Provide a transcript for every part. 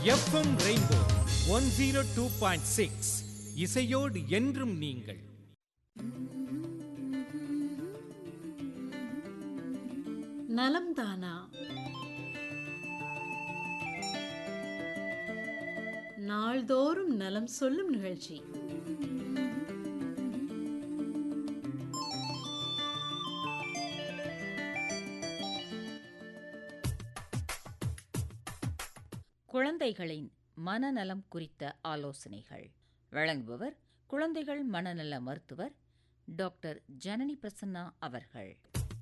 FM rainbow one zero two point six இசையோடு என்றும் நீங்கள் நலம் தானா நாள்தோறும் நலம் சொல்லும் நிகழ்ச்சி குழந்தைகளின் மனநலம் குறித்த ஆலோசனைகள் வழங்குபவர் குழந்தைகள் மனநல மருத்துவர் டாக்டர் ஜனனி பிரசன்னா அவர்கள்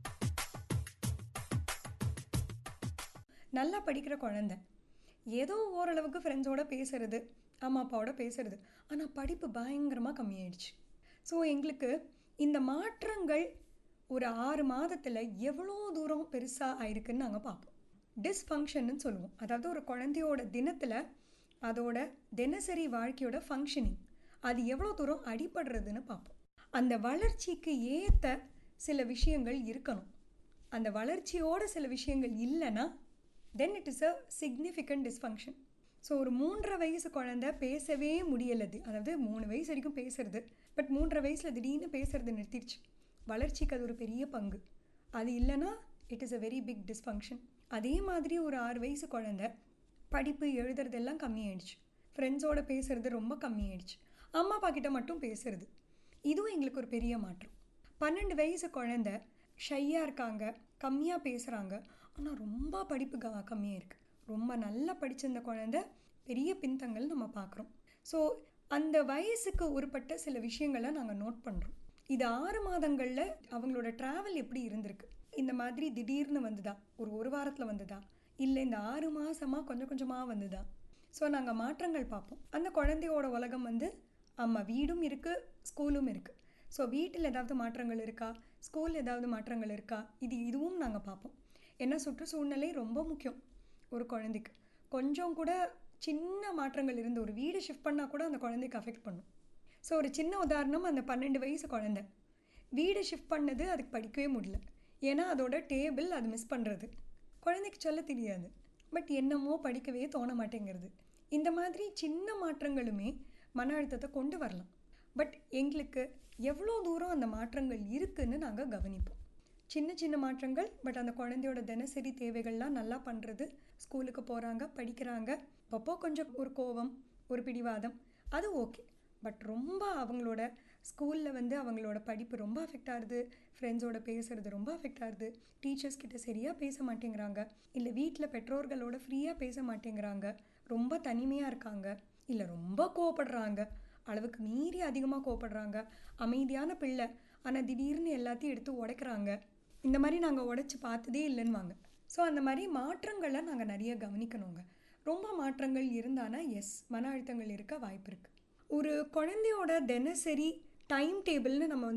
நல்லா படிக்கிற குழந்தை ஏதோ ஓரளவுக்கு ஃப்ரெண்ட்ஸோட பேசுறது அம்மா அப்பாவோட பேசுறது ஆனால் படிப்பு பயங்கரமாக கம்மியாயிடுச்சு ஸோ எங்களுக்கு இந்த மாற்றங்கள் ஒரு ஆறு மாதத்தில் எவ்வளோ தூரம் பெருசாக ஆயிருக்குன்னு நாங்கள் பார்ப்போம் டிஸ்ஃபங்க்ஷன்னு சொல்லுவோம் அதாவது ஒரு குழந்தையோட தினத்தில் அதோட தினசரி வாழ்க்கையோட ஃபங்க்ஷனிங் அது எவ்வளோ தூரம் அடிபடுறதுன்னு பார்ப்போம் அந்த வளர்ச்சிக்கு ஏற்ற சில விஷயங்கள் இருக்கணும் அந்த வளர்ச்சியோட சில விஷயங்கள் இல்லைன்னா then it is a significant dysfunction so ஒரு மூன்றரை வயசு குழந்தை பேசவே முடியலது அதாவது மூணு வயசு வரைக்கும் பேசுறது பட் மூன்றரை வயசில் திடீர்னு பேசுறது நிறுத்திடுச்சு வளர்ச்சிக்கு அது ஒரு பெரிய பங்கு அது இல்லைன்னா it is a very big dysfunction அதே மாதிரி ஒரு ஆறு வயசு குழந்தை படிப்பு எழுதுறதெல்லாம் கம்மியாயிடுச்சு ஃப்ரெண்ட்ஸோட பேசுறது ரொம்ப கம்மியாயிடுச்சு அம்மா அப்பா கிட்ட மட்டும் பேசுறது இதுவும் எங்களுக்கு ஒரு பெரிய மாற்றம் பன்னெண்டு வயசு குழந்தை ஷையாக இருக்காங்க கம்மியாக பேசுகிறாங்க ஆனால் ரொம்ப படிப்பு க கம்மியாக இருக்குது ரொம்ப நல்லா படிச்சிருந்த குழந்தை பெரிய பின்தங்கள் நம்ம பார்க்குறோம் ஸோ அந்த வயசுக்கு உட்பட்ட சில விஷயங்களை நாங்கள் நோட் பண்ணுறோம் இது ஆறு மாதங்களில் அவங்களோட ட்ராவல் எப்படி இருந்திருக்கு இந்த மாதிரி திடீர்னு வந்துதா ஒரு ஒரு வாரத்தில் வந்துதா இல்லை இந்த ஆறு மாதமாக கொஞ்சம் கொஞ்சமாக வந்துதா ஸோ நாங்கள் மாற்றங்கள் பார்ப்போம் அந்த குழந்தையோட உலகம் வந்து ஆமாம் வீடும் இருக்குது ஸ்கூலும் இருக்குது ஸோ வீட்டில் ஏதாவது மாற்றங்கள் இருக்கா ஸ்கூல் ஏதாவது மாற்றங்கள் இருக்கா இது இதுவும் நாங்கள் பார்ப்போம் ஏன்னா சுற்றுச்சூழ்நிலை ரொம்ப முக்கியம் ஒரு குழந்தைக்கு கொஞ்சம் கூட சின்ன மாற்றங்கள் இருந்து ஒரு வீடு ஷிஃப்ட் பண்ணால் கூட அந்த குழந்தைக்கு அஃபெக்ட் பண்ணும் ஸோ ஒரு சின்ன உதாரணம் அந்த பன்னெண்டு வயசு குழந்தை வீடு ஷிஃப்ட் பண்ணது அதுக்கு படிக்கவே முடியல ஏன்னா அதோட டேபிள் அது மிஸ் பண்ணுறது குழந்தைக்கு சொல்ல தெரியாது பட் என்னமோ படிக்கவே தோண மாட்டேங்கிறது இந்த மாதிரி சின்ன மாற்றங்களுமே மன அழுத்தத்தை கொண்டு வரலாம் பட் எங்களுக்கு எவ்வளோ தூரம் அந்த மாற்றங்கள் இருக்குன்னு நாங்கள் கவனிப்போம் சின்ன சின்ன மாற்றங்கள் பட் அந்த குழந்தையோட தினசரி தேவைகள்லாம் நல்லா பண்ணுறது ஸ்கூலுக்கு போகிறாங்க படிக்கிறாங்க அப்பப்போ கொஞ்சம் ஒரு கோவம் ஒரு பிடிவாதம் அது ஓகே பட் ரொம்ப அவங்களோட ஸ்கூலில் வந்து அவங்களோட படிப்பு ரொம்ப அஃபெக்ட் ஆகுது ஃப்ரெண்ட்ஸோட பேசுறது ரொம்ப அஃபெக்ட் ஆகுது டீச்சர்ஸ் கிட்ட சரியாக பேச மாட்டேங்கிறாங்க இல்லை வீட்டில் பெற்றோர்களோட ஃப்ரீயாக பேச மாட்டேங்கிறாங்க ரொம்ப தனிமையாக இருக்காங்க இல்லை ரொம்ப கோவப்படுறாங்க அளவுக்கு மீறி அதிகமாக கோவப்படுறாங்க அமைதியான பிள்ளை ஆனால் திடீர்னு எல்லாத்தையும் எடுத்து உடைக்கிறாங்க இந்த மாதிரி நாங்கள் உடைச்சி பார்த்ததே இல்லைன்னுவாங்க ஸோ அந்த மாதிரி மாற்றங்களை நாங்கள் நிறைய கவனிக்கணுங்க ரொம்ப மாற்றங்கள் இருந்தானா எஸ் மன அழுத்தங்கள் இருக்க வாய்ப்பு இருக்குது ஒரு குழந்தையோட தினசரி டைம் டேபிள்னு நம்ம வந்து